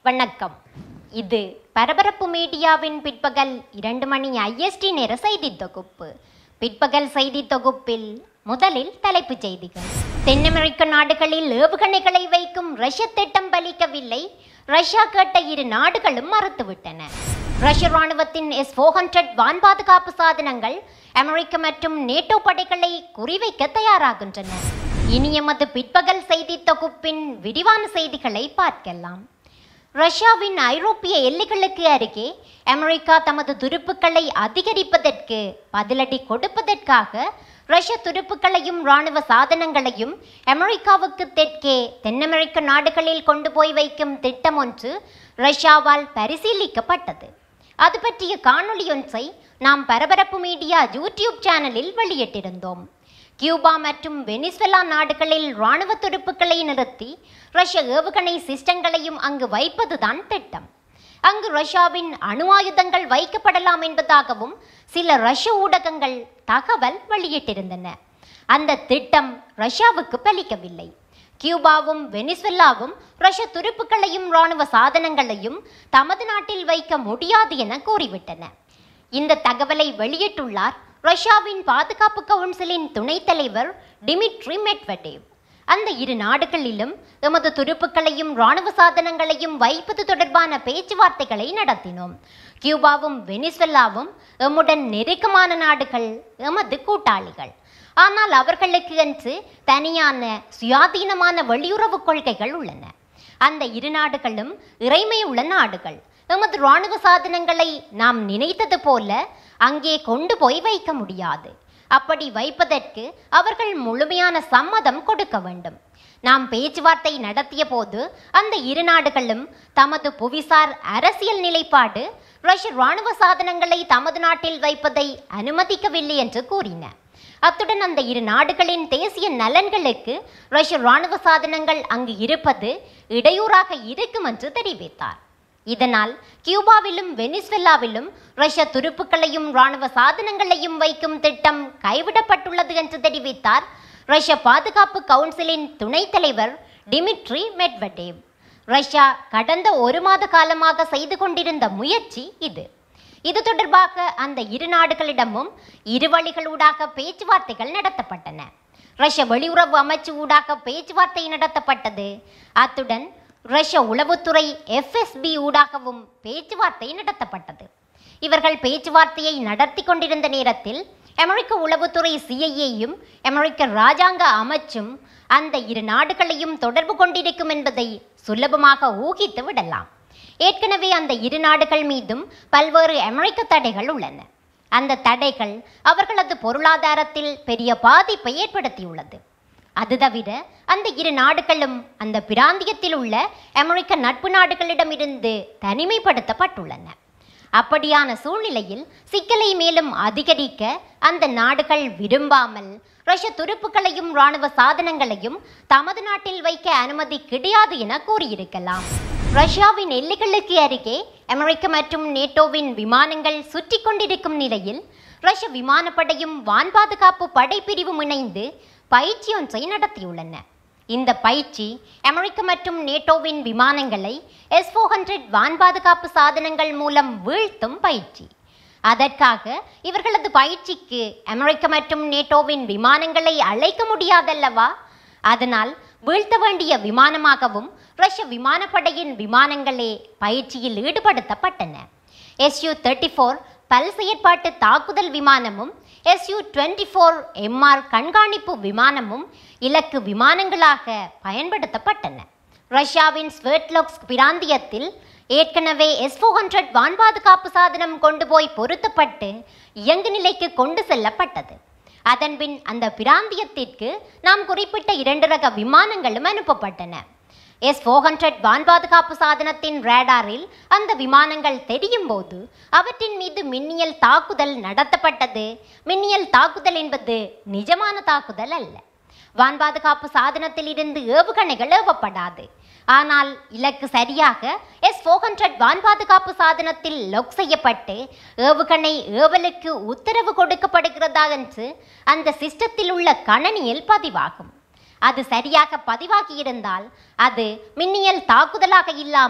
வணக்கம் இது பரபரப்பு மீடியாவின் பிற்பகல் இரண்டு மணி ஐஎஸ்டி நேர செய்தி தொகுப்பு பிற்பகல் செய்தி தொகுப்பில் முதலில் தலைப்புச் செய்திகள் தென் அமெரிக்க நாடுகளில் ஏவுகணைகளை வைக்கும் ரஷ்ய திட்டம் பலிக்கவில்லை ரஷ்யா கேட்ட இரு நாடுகளும் மறுத்துவிட்டன ரஷ்ய ராணுவத்தின் எஸ் ஃபோர் ஹண்ட்ரட் வான் பாதுகாப்பு சாதனங்கள் அமெரிக்க மற்றும் நேட்டோ படைகளை குறிவைக்க தயாராகின்றன இனி எமது பிற்பகல் செய்தி தொகுப்பின் விரிவான செய்திகளை பார்க்கலாம் ரஷ்யாவின் ஐரோப்பிய எல்லைகளுக்கு அருகே அமெரிக்கா தமது துருப்புக்களை அதிகரிப்பதற்கு பதிலடி கொடுப்பதற்காக ரஷ்ய துருப்புக்களையும் இராணுவ சாதனங்களையும் அமெரிக்காவுக்கு தெற்கே தென் அமெரிக்க நாடுகளில் கொண்டு போய் வைக்கும் திட்டம் ஒன்று ரஷ்யாவால் பரிசீலிக்கப்பட்டது அது பற்றிய காணொளி ஒன்றை நாம் பரபரப்பு மீடியா யூடியூப் சேனலில் வெளியிட்டிருந்தோம் கியூபா மற்றும் வெனிசுலா நாடுகளில் இராணுவ துருப்புக்களை நிறுத்தி ரஷ்ய ஏவுகணை சிஸ்டங்களையும் அங்கு வைப்பதுதான் திட்டம் அங்கு ரஷ்யாவின் அணு ஆயுதங்கள் வைக்கப்படலாம் என்பதாகவும் சில ரஷ்ய ஊடகங்கள் தகவல் வெளியிட்டிருந்தன அந்த திட்டம் ரஷ்யாவுக்கு பலிக்கவில்லை கியூபாவும் வெனிசுலாவும் ரஷ்ய துருப்புக்களையும் இராணுவ சாதனங்களையும் தமது நாட்டில் வைக்க முடியாது என கூறிவிட்டன இந்த தகவலை வெளியிட்டுள்ளார் ரஷ்யாவின் பாதுகாப்பு கவுன்சிலின் துணைத் தலைவர் டிமிட்ரி மெட்வடேவ் அந்த இரு நாடுகளிலும் எமது துருப்புக்களையும் இராணுவ சாதனங்களையும் வைப்பது தொடர்பான பேச்சுவார்த்தைகளை நடத்தினோம் கியூபாவும் வெனிசுலாவும் எம்முடன் நெருக்கமான நாடுகள் எமது கூட்டாளிகள் ஆனால் அவர்களுக்கு என்று தனியான சுயாதீனமான வெளியுறவு கொள்கைகள் உள்ளன அந்த இரு நாடுகளும் இறைமை உள்ள நாடுகள் எமது இராணுவ சாதனங்களை நாம் நினைத்தது போல அங்கே கொண்டு போய் வைக்க முடியாது அப்படி வைப்பதற்கு அவர்கள் முழுமையான சம்மதம் கொடுக்க வேண்டும் நாம் பேச்சுவார்த்தை நடத்திய போது அந்த இரு நாடுகளும் தமது புவிசார் அரசியல் நிலைப்பாடு ரஷ்ய இராணுவ சாதனங்களை தமது நாட்டில் வைப்பதை அனுமதிக்கவில்லை என்று கூறின அத்துடன் அந்த இரு நாடுகளின் தேசிய நலன்களுக்கு ரஷ்ய இராணுவ சாதனங்கள் அங்கு இருப்பது இடையூறாக இருக்கும் என்று தெரிவித்தார் இதனால் கியூபாவிலும் வெனிசுலாவிலும் ரஷ்ய துருப்புக்களையும் இராணுவ சாதனங்களையும் வைக்கும் திட்டம் கைவிடப்பட்டுள்ளது என்று தெரிவித்தார் ரஷ்ய பாதுகாப்பு கவுன்சிலின் துணைத் தலைவர் டிமிட்ரி மெட்வடேவ் ரஷ்யா கடந்த ஒரு மாத காலமாக செய்து கொண்டிருந்த முயற்சி இது இது தொடர்பாக அந்த இரு நாடுகளிடமும் இரு வழிகளூடாக பேச்சுவார்த்தைகள் நடத்தப்பட்டன ரஷ்ய வெளியுறவு அமைச்சு ஊடாக பேச்சுவார்த்தை நடத்தப்பட்டது அத்துடன் ரஷ்ய உளவுத்துறை எஃப்எஸ்பி ஊடாகவும் பேச்சுவார்த்தை நடத்தப்பட்டது இவர்கள் பேச்சுவார்த்தையை நடத்தி கொண்டிருந்த நேரத்தில் அமெரிக்க உளவுத்துறை சிஐஏயும் அமெரிக்க இராஜாங்க அமைச்சும் அந்த இரு நாடுகளையும் தொடர்பு கொண்டிருக்கும் என்பதை சுலபமாக ஊகித்து விடலாம் ஏற்கனவே அந்த இரு நாடுகள் மீதும் பல்வேறு அமெரிக்க தடைகள் உள்ளன அந்த தடைகள் அவர்களது பொருளாதாரத்தில் பெரிய பாதிப்பை ஏற்படுத்தியுள்ளது அது தவிர அந்த இரு நாடுகளும் அந்த பிராந்தியத்தில் உள்ள அமெரிக்க நட்பு நாடுகளிடமிருந்து தனிமைப்படுத்தப்பட்டுள்ளன அப்படியான சூழ்நிலையில் சிக்கலை மேலும் அதிகரிக்க அந்த நாடுகள் விரும்பாமல் ரஷ்ய துருப்புக்களையும் இராணுவ சாதனங்களையும் தமது நாட்டில் வைக்க அனுமதி கிடையாது என கூறியிருக்கலாம் ரஷ்யாவின் எல்லைகளுக்கு அருகே அமெரிக்க மற்றும் நேட்டோவின் விமானங்கள் சுற்றி கொண்டிருக்கும் நிலையில் ரஷ்ய விமானப்படையும் வான் பாதுகாப்பு படைப்பிரிவும் இணைந்து பயிற்சி ஒன்றை நடத்தியுள்ளன இந்த பயிற்சி அமெரிக்க மற்றும் நேட்டோவின் விமானங்களை எஸ் ஃபோர் ஹண்ட்ரட் வான் பாதுகாப்பு சாதனங்கள் மூலம் வீழ்த்தும் பயிற்சி அதற்காக இவர்களது பயிற்சிக்கு அமெரிக்க மற்றும் நேட்டோவின் விமானங்களை அழைக்க முடியாதல்லவா அதனால் வீழ்த்த வேண்டிய விமானமாகவும் ரஷ்ய விமானப்படையின் விமானங்களே பயிற்சியில் ஈடுபடுத்தப்பட்டன எஸ்யூ தேர்ட்டி ஃபோர் பல் செயற்பாட்டு தாக்குதல் விமானமும் எஸ்யூ டுவெண்ட்டி ஃபோர் எம்ஆர் கண்காணிப்பு விமானமும் இலக்கு விமானங்களாக பயன்படுத்தப்பட்டன ரஷ்யாவின் ஸ்வெட்லோக்ஸ் பிராந்தியத்தில் ஏற்கனவே எஸ் ஃபோர் ஹண்ட்ரட் வான் பாதுகாப்பு சாதனம் கொண்டு போய் பொருத்தப்பட்டு இயங்கு நிலைக்கு கொண்டு செல்லப்பட்டது அதன்பின் அந்த பிராந்தியத்திற்கு நாம் குறிப்பிட்ட இரண்டு ரக விமானங்களும் அனுப்பப்பட்டன எஸ் ஃபோர் ஹண்ட்ரட் வான் பாதுகாப்பு சாதனத்தின் ரேடாரில் அந்த விமானங்கள் தெரியும் போது அவற்றின் மீது மின்னியல் தாக்குதல் நடத்தப்பட்டது மின்னியல் தாக்குதல் என்பது நிஜமான தாக்குதல் அல்ல வான் பாதுகாப்பு சாதனத்தில் இருந்து ஏவுகணைகள் ஏவப்படாது ஆனால் இலக்கு சரியாக எஸ் ஃபோர் ஹண்ட்ரட் வான் பாதுகாப்பு சாதனத்தில் லொக் செய்யப்பட்டு ஏவுகணை ஏவலுக்கு உத்தரவு கொடுக்கப்படுகிறதா என்று அந்த சிஸ்டத்தில் உள்ள கணனியில் பதிவாகும் அது சரியாக பதிவாகியிருந்தால் அது மின்னியல் தாக்குதலாக இல்லாமல்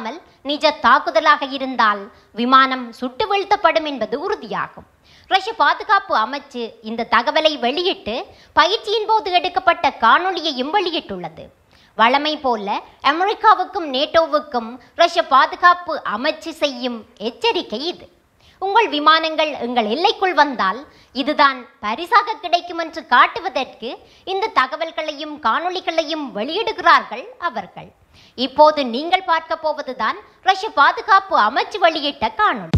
நிஜ தாக்குதலாக இருந்தால் விமானம் சுட்டு வீழ்த்தப்படும் என்பது உறுதியாகும் ரஷ்ய பாதுகாப்பு அமைச்சு இந்த தகவலை வெளியிட்டு பயிற்சியின் போது எடுக்கப்பட்ட காணொளியையும் வெளியிட்டுள்ளது வழமை போல அமெரிக்காவுக்கும் நேட்டோவுக்கும் ரஷ்ய பாதுகாப்பு அமைச்சு செய்யும் எச்சரிக்கை இது உங்கள் விமானங்கள் எங்கள் எல்லைக்குள் வந்தால் இதுதான் பரிசாக கிடைக்கும் என்று காட்டுவதற்கு இந்த தகவல்களையும் காணொளிகளையும் வெளியிடுகிறார்கள் அவர்கள் இப்போது நீங்கள் பார்க்க போவதுதான் ரஷ்ய பாதுகாப்பு அமைச்சு வெளியிட்ட காணொளி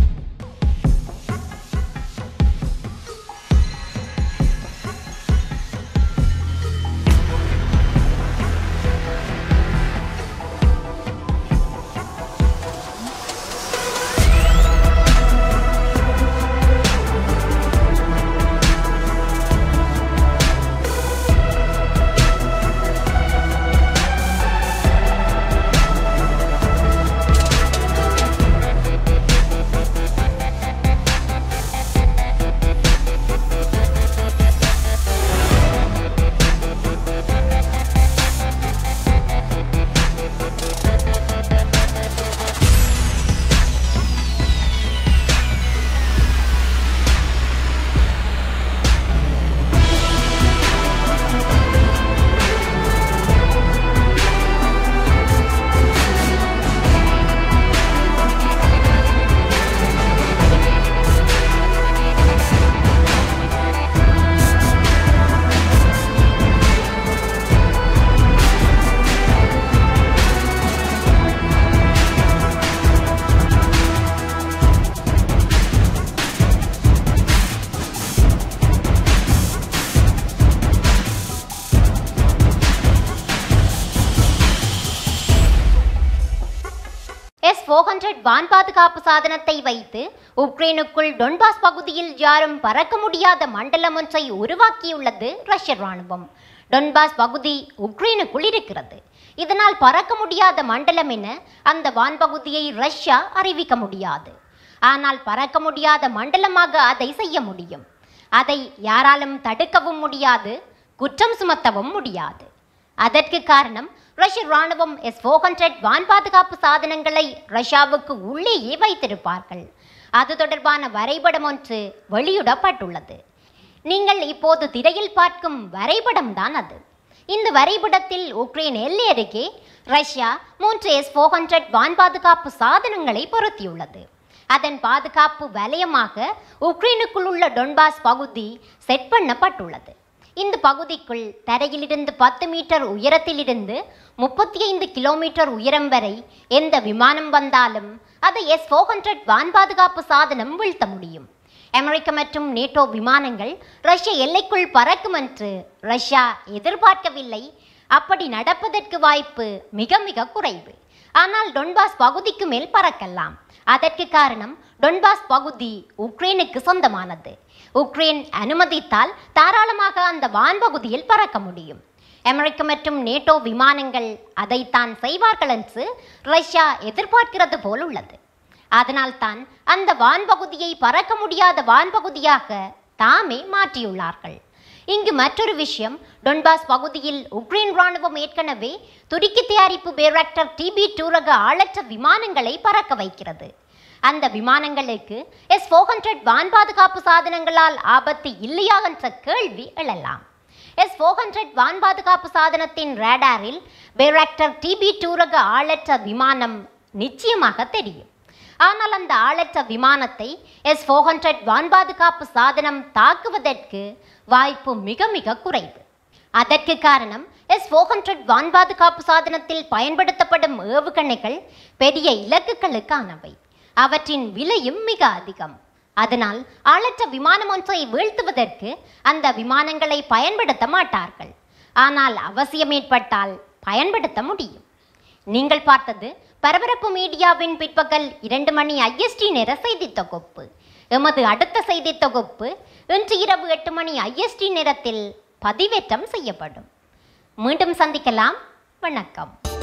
எஸ் ஃபோர் ஹண்ட்ரட் வான் பாதுகாப்பு சாதனத்தை வைத்து உக்ரைனுக்குள் டொன்பாஸ் பகுதியில் யாரும் பறக்க முடியாத மண்டலம் ஒன்றை உருவாக்கியுள்ளது ரஷ்ய ராணுவம் டொன்பாஸ் பகுதி உக்ரைனுக்குள் இருக்கிறது இதனால் பறக்க முடியாத மண்டலம் என அந்த வான் பகுதியை ரஷ்யா அறிவிக்க முடியாது ஆனால் பறக்க முடியாத மண்டலமாக அதை செய்ய முடியும் அதை யாராலும் தடுக்கவும் முடியாது குற்றம் சுமத்தவும் முடியாது அதற்கு காரணம் ரஷ்ய ராணுவம் எஸ் ஃபோர் ஹண்ட்ரட் வான் பாதுகாப்பு சாதனங்களை ரஷ்யாவுக்கு உள்ளேயே வைத்திருப்பார்கள் அது தொடர்பான வரைபடம் ஒன்று வெளியிடப்பட்டுள்ளது நீங்கள் இப்போது திரையில் பார்க்கும் வரைபடம் தான் அது இந்த வரைபடத்தில் உக்ரைன் எல்லை அருகே ரஷ்யா மூன்று எஸ் ஃபோர் ஹண்ட்ரட் வான் பாதுகாப்பு சாதனங்களை பொருத்தியுள்ளது அதன் பாதுகாப்பு வலயமாக உக்ரைனுக்குள் உள்ள டொன்பாஸ் பகுதி செட் பண்ணப்பட்டுள்ளது இந்த பகுதிக்குள் தரையிலிருந்து பத்து மீட்டர் உயரத்திலிருந்து முப்பத்தி ஐந்து கிலோமீட்டர் உயரம் வரை எந்த விமானம் வந்தாலும் அதை எஸ் ஃபோர் ஹண்ட்ரட் வான் பாதுகாப்பு சாதனம் வீழ்த்த முடியும் அமெரிக்க மற்றும் நேட்டோ விமானங்கள் ரஷ்ய எல்லைக்குள் பறக்கும் என்று ரஷ்யா எதிர்பார்க்கவில்லை அப்படி நடப்பதற்கு வாய்ப்பு மிக மிக குறைவு ஆனால் டொன்பாஸ் பகுதிக்கு மேல் பறக்கலாம் அதற்கு காரணம் டொன்பாஸ் பகுதி உக்ரைனுக்கு சொந்தமானது உக்ரைன் அனுமதித்தால் தாராளமாக அந்த வான்பகுதியில் பறக்க முடியும் அமெரிக்க மற்றும் நேட்டோ விமானங்கள் அதைத்தான் செய்வார்கள் என்று ரஷ்யா எதிர்பார்க்கிறது போல் உள்ளது அதனால்தான் அந்த வான்பகுதியை பறக்க முடியாத வான்பகுதியாக தாமே மாற்றியுள்ளார்கள் இங்கு மற்றொரு விஷயம் டொன்பாஸ் பகுதியில் உக்ரைன் ராணுவம் ஏற்கனவே துருக்கி தயாரிப்பு பேராக்டர் டிபி டூரக ஆளற்ற விமானங்களை பறக்க வைக்கிறது அந்த விமானங்களுக்கு எஸ் ஃபோர் ஹண்ட்ரட் வான் பாதுகாப்பு சாதனங்களால் ஆபத்து இல்லையா என்ற கேள்வி எழலாம் எஸ் ஃபோர் ஹண்ட்ரட் வான் பாதுகாப்பு சாதனத்தின் ரேடாரில் பேராக்டர் டிபி டூரக ஆளற்ற விமானம் நிச்சயமாக தெரியும் ஆனால் அந்த ஆளற்ற விமானத்தை எஸ் ஃபோர் ஹண்ட்ரட் வான் பாதுகாப்பு சாதனம் தாக்குவதற்கு வாய்ப்பு மிக மிக குறைவு அதற்கு காரணம் எஸ் ஃபோர் ஹண்ட்ரட் வான் பாதுகாப்பு சாதனத்தில் பயன்படுத்தப்படும் ஏவுகணைகள் பெரிய இலக்குகளுக்கானவை அவற்றின் விலையும் மிக அதிகம் அதனால் ஆளற்ற விமானம் ஒன்றை வீழ்த்துவதற்கு அந்த விமானங்களை பயன்படுத்த மாட்டார்கள் ஆனால் அவசியம் ஏற்பட்டால் பயன்படுத்த முடியும் நீங்கள் பார்த்தது பரபரப்பு மீடியாவின் பிற்பகல் இரண்டு மணி ஐஎஸ்டி நேர செய்தி தொகுப்பு எமது அடுத்த செய்தி தொகுப்பு இன்று இரவு எட்டு மணி ஐஎஸ்டி நேரத்தில் பதிவேற்றம் செய்யப்படும் மீண்டும் சந்திக்கலாம் வணக்கம்